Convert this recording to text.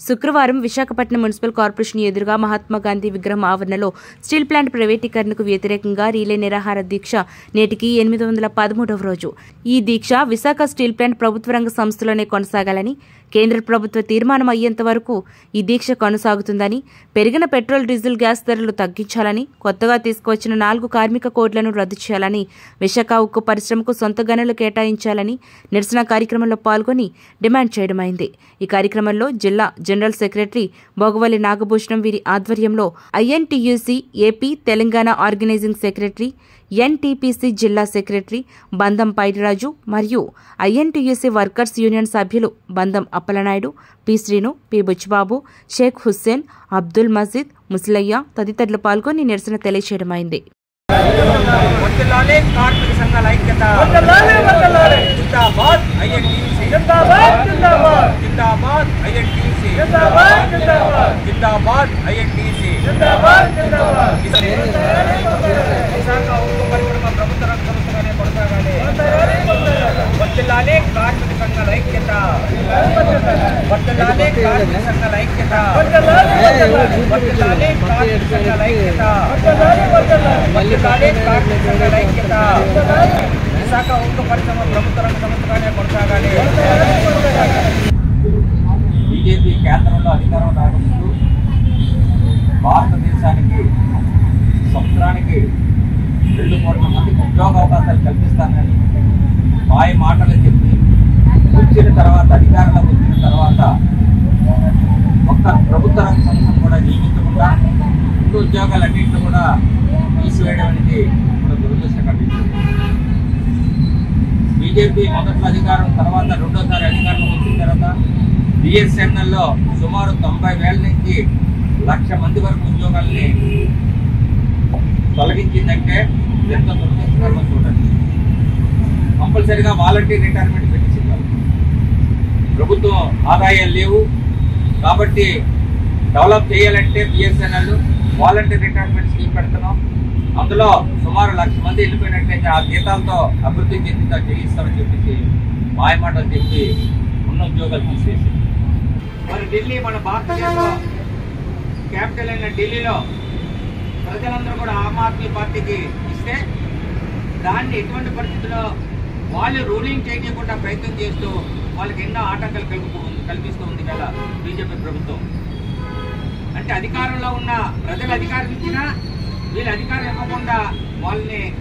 శుక్రవారం Visakhapatnam municipal corporation ఎదురుగా మహాత్మా గాంధీ విగ్రహం ఆవరణలో స్టీల్ ప్లాంట్ ప్రైవేటీకరణకు వ్యతిరేకంగా రీలే నిరాహార దీక్ష నేటికి ఎనిమిది వందల పదమూడవ రోజు ఈ దీక్ష విశాఖ స్టీల్ ప్లాంట్ ప్రభుత్వ రంగ సంస్థలోనే కొనసాగాలని కేంద్ర ప్రభుత్వ తీర్మానం అయ్యేంత వరకు ఈ దీక్ష కొనసాగుతుందని పెరిగిన పెట్రోల్ డీజిల్ గ్యాస్ ధరలు తగ్గించాలని కొత్తగా తీసుకువచ్చిన నాలుగు కార్మిక కోడ్లను రద్దు చేయాలని విశాఖ ఉక్కు పరిశ్రమకు సొంత గనులు కేటాయించాలని నిరసన కార్యక్రమంలో పాల్గొని డిమాండ్ చేయడమైంది ఈ కార్యక్రమంలో జిల్లా జనరల్ సెక్రటరీ బొగవల్లి నాగభూషణం వీరి ఆధ్వర్యంలో INTUC AP Telangana organising secretary NTPC జిల్లా సెక్రటరీ బందం పైడిరాజు మరియు ఐఎన్టీయూసీ వర్కర్స్ యూనియన్ సభ్యులు బందం అప్పలనాయుడు పి శ్రీను పి బుచ్చిబాబు షేక్ హుస్సేన్ అబ్దుల్ మజీద్ ముసలయ్య తదితరులు పాల్గొని నిరసన తెలియచేయడమైంది వర్ధిల్లాలి కార్మిక సంఘాల ఐక్యత జిందాబాద్ ఐఎన్టీసీ జిందాబాద్ ఐఎన్టీసీ జిందాబాద్ ఐఎన్టీసీ విశాఖ ఉక్కు పరిశ్రమ ప్రభుత్వ రంగ సంస్థగానే కొనసాగాలి వర్ధిల్లాలి కార్మిక సంఘాల ఐక్యత వర్ధిల్లాలి కార్మిక సంఘాల ఐక్యత వర్ధిల్లాలి కార్మిక సంఘాల ఐక్యత వర్ధిల్లాలి కార్మిక సంఘాల ఐక్యత విశాఖ ఉక్కు పరిశ్రమ ప్రభుత్వ రంగ సంస్థగానే కొనసాగాలి బీజేపీ కేంద్రంలో అధికారం రాకముందు భారతదేశానికి సంవత్సరానికి రెండు కోట్ల మందికి ఉద్యోగ అవకాశాలు కల్పిస్తానని మాయ మాటలు చెప్పి వచ్చిన తర్వాత అధికారంలోకి వచ్చిన తర్వాత ఒక్క ప్రభుత్వ రంగ సంస్థను కూడా నియమించకుండా రెండు ఉద్యోగాలన్నింటినీ కూడా తీసివేయడం అనేది కూడా దురదృష్టకర విషయం బీజేపీ మొదట్లో అధికారం తర్వాత రెండోసారి అధికారంలో వచ్చిన తర్వాత బిఎస్ఎన్ఎల్లో సుమారు తొంభై వేల నుంచి లక్ష మంది వరకు ఉద్యోగాల్ని తొలగించిందంటే ఎంత దురదృష్టకరమో చూడండి కంపల్సరిగా వాలంటీర్ రిటైర్మెంట్ పెట్టించింది వాళ్ళు. ప్రభుత్వం ఆదాయాలు లేవు కాబట్టి డెవలప్ చేయాలంటే బిఎస్ఎన్ఎల్ వాలంటీర్ రిటైర్మెంట్ స్కీమ్ పెడుతున్నాం అందులో సుమారు లక్ష మంది వెళ్ళిపోయినట్లయితే ఆ జీతాలతో అభివృద్ధి చెందిందా చేయిస్తామని చెప్పేసి మాయమాటలు చెప్పి ఉన్న ఉద్యోగాలు తీసేసి మరి ఢిల్లీ మన భారతదేశంలో క్యాపిటల్ అయిన ఢిల్లీలో ప్రజలందరూ కూడా ఆమ్ ఆద్మీ పార్టీకి ఇస్తే దాన్ని ఎటువంటి పరిస్థితుల్లో వాళ్ళు రూలింగ్ చేయకుండా ప్రయత్నం చేస్తూ వాళ్ళకి ఎన్నో ఆటంకాలు కలుపు కల్పిస్తూ ఉంది కదా బీజేపీ ప్రభుత్వం అంటే అధికారంలో ఉన్న ప్రజలు అధికారం ఇచ్చినా వీళ్ళు అధికారం ఇవ్వకుండా వాళ్ళని